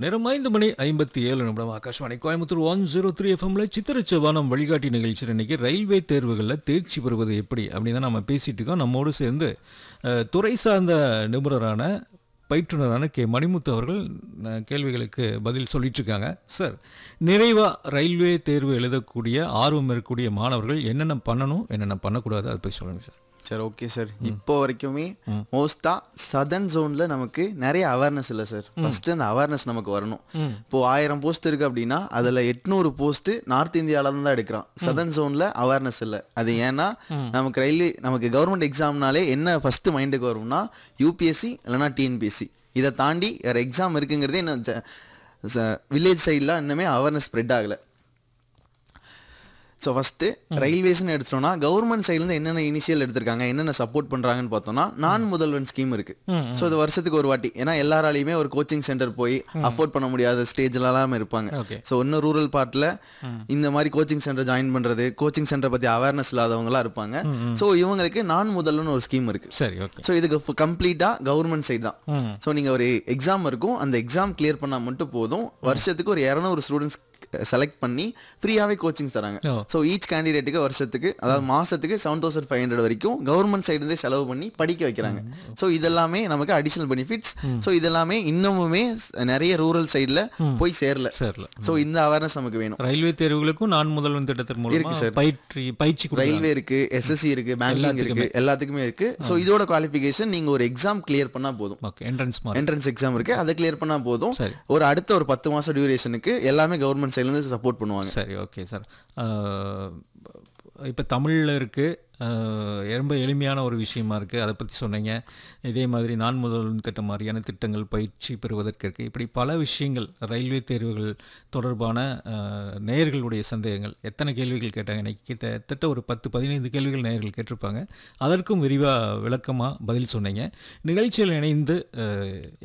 நேரம் ஐந்து மணி ஐம்பத்தி ஏழு நிமிடம் Akashvani Coimbatore one zero three எஃப்எம்ல சித்திரச்சவானம் வழிகாட்டி நிகழ்ச்சியில் இன்னைக்கு ரயில்வே தேர்வுகளில் தேர்ச்சி பெறுவது எப்படி அப்படின்னு தான் நம்ம பேசிட்டு இருக்கோம் நம்மோடு சேர்ந்து அஹ், துறை சார்ந்த நிபுணரான பயிற்றுனரான கே மணிமுத்து அவர்கள் அஹ், கேள்விகளுக்கு பதில் சொல்லிட்டு இருக்காங்க சார் நிறைவாக ரயில்வே தேர்வு எழுதக்கூடிய ஆர்வம் இருக்கக்கூடிய மாணவர்கள் என்னென்ன பண்ணணும் என்னென்ன பண்ணக்கூடாது அதை பற்றி சொல்லுங்கள் சார் சார் ஓகே சார் இப்போ வரைக்குமே மோஸ்டா சதர்ன் ஜோன்ல நமக்கு நிறைய அவேர்னஸ் இல்லை சார் ஃபர்ஸ்ட் அந்த அவேர்னஸ் நமக்கு வரணும் இப்போ ஆயிரம் போஸ்ட் இருக்கு அப்படின்னா அதுல எட்நூறு போஸ்ட் நார்த் இந்தியால தான் எடுக்கிறான் சதர்ன் ஜோன்ல அவேர்னஸ் இல்லை அது ஏன்னா நமக்கு ரயில்வே நமக்கு கவர்மெண்ட் எக்ஸாம்னாலே என்ன ஃபர்ஸ்ட் மைண்டுக்கு வரும்னா யூபிஎஸ்சி இல்லைன்னா டிஎன்பிஎஸ்சி இதை தாண்டி வேற எக்ஸாம் இருக்குங்கிறதே இன்னும் வில்லேஜ் சைட்லாம் இன்னுமே அவேர்னஸ் ஸ்ப்ரெட் ஆகலை ஸோ ஃபஸ்ட்டு ரயில்வேஸ்னு எடுத்துட்டோம்னா கவர்மெண்ட் சைட்லேருந்து என்னென்ன இனிஷியல் எடுத்திருக்காங்க என்னென்ன சப்போர்ட் பண்ணுறாங்கன்னு பார்த்தோம்னா நான் முதல்வன் ஸ்கீம் இருக்கு ஸோ இது வருஷத்துக்கு ஒரு வாட்டி ஏன்னா எல்லாராலையுமே ஒரு கோச்சிங் சென்டர் போய் அஃபோர்ட் பண்ண முடியாத ஸ்டேஜ்லலாம் இருப்பாங்க ஓகே ஸோ இன்னும் ரூரல் பார்ட்டில் இந்த மாதிரி கோச்சிங் சென்டர் ஜாயின் பண்ணுறது கோச்சிங் சென்டர் பற்றி அவேர்னஸ் இல்லாதவங்களாம் இருப்பாங்க ஸோ இவங்களுக்கு நான் முதல்வன் ஒரு ஸ்கீம் இருக்கு சரி ஓகே ஸோ இதுக்கு கம்ப்ளீட்டாக கவர்மெண்ட் சைடு தான் ஸோ நீங்கள் ஒரு எக்ஸாம் இருக்கும் அந்த எக்ஸாம் கிளியர் பண்ணால் மட்டும் போதும் வருஷத்துக்கு ஒரு இரநூறு ஸ்டூடெண்ட்ஸ் செலக்ட் பண்ணி ஃப்ரீயாகவே கோச்சிங் தராங்க ஓ. ஸோ ஈச் கேண்டிடேட்டுக்கு வருஷத்துக்கு அதாவது மாசத்துக்கு செவன் தௌசண்ட் ஃபைவ் ஹண்ட்ரட் வரைக்கும் கவர்மெண்ட் சைடுலேருந்தே செலவு பண்ணி படிக்க வைக்கிறாங்க ஸோ இதெல்லாமே நமக்கு அடிஷனல் பெனிஃபிட்ஸ் ஸோ இதெல்லாமே இன்னமுமே ஸ்- நிறைய ரூரல் சைடில் போய் சேரல சரில ஸோ இந்த அவேர்னஸ் நமக்கு வேணும் ரயில்வே தேர்வுகளுக்கும் நான் முதல்வன் திட்டத்தின் மூலமா பயிற்சி பயிற்சி கொடுக்குறாங்க. ரயில்வே இருக்கு எஸ்எஸ்சி இருக்கு பேங்கிங் இருக்கு எல்லாத்துக்குமே இருக்கு ஸோ இதோட குவாலிஃபிகேஷன் நீங்க ஒரு எக்ஸாம் கிளியர் பண்ணா போதும் ஓகே என்ட்ரன்ஸ் மாதிரி என்ட்ரன்ஸ் எக்ஸாம் இருக்கு அதை கிளியர் பண்ணா போதும் சரி. ஒரு அடுத்த ஒரு பத்து மாசம் டியூரேஷனுக்கு எல்லாமே கவர்மெண்ட் சைடுல இருந்து சப்போர்ட் பண்ணுவாங்க சரி ஓகே சார் இப்போ தமிழில் இருக்குது ரொம்ப எளிமையான ஒரு விஷயமா இருக்குது அதை பற்றி சொன்னீங்க இதே மாதிரி நான் முதல்வன் திட்டம் மாதிரியான திட்டங்கள் பயிற்சி பெறுவதற்கு இருக்குது இப்படி பல விஷயங்கள் ரயில்வே தேர்வுகள் தொடர்பான அஹ், நேயர்களுடைய சந்தேகங்கள் எத்தனை கேள்விகள் கேட்டாங்க இன்னைக்கு கிட்டத்தட்ட ஒரு பத்து பதினைந்து கேள்விகள் நேயர்கள் கேட்டிருப்பாங்க அதற்கும் விரிவாக விளக்கமாக பதில் சொன்னீங்க நிகழ்ச்சியில் இணைந்து அஹ்,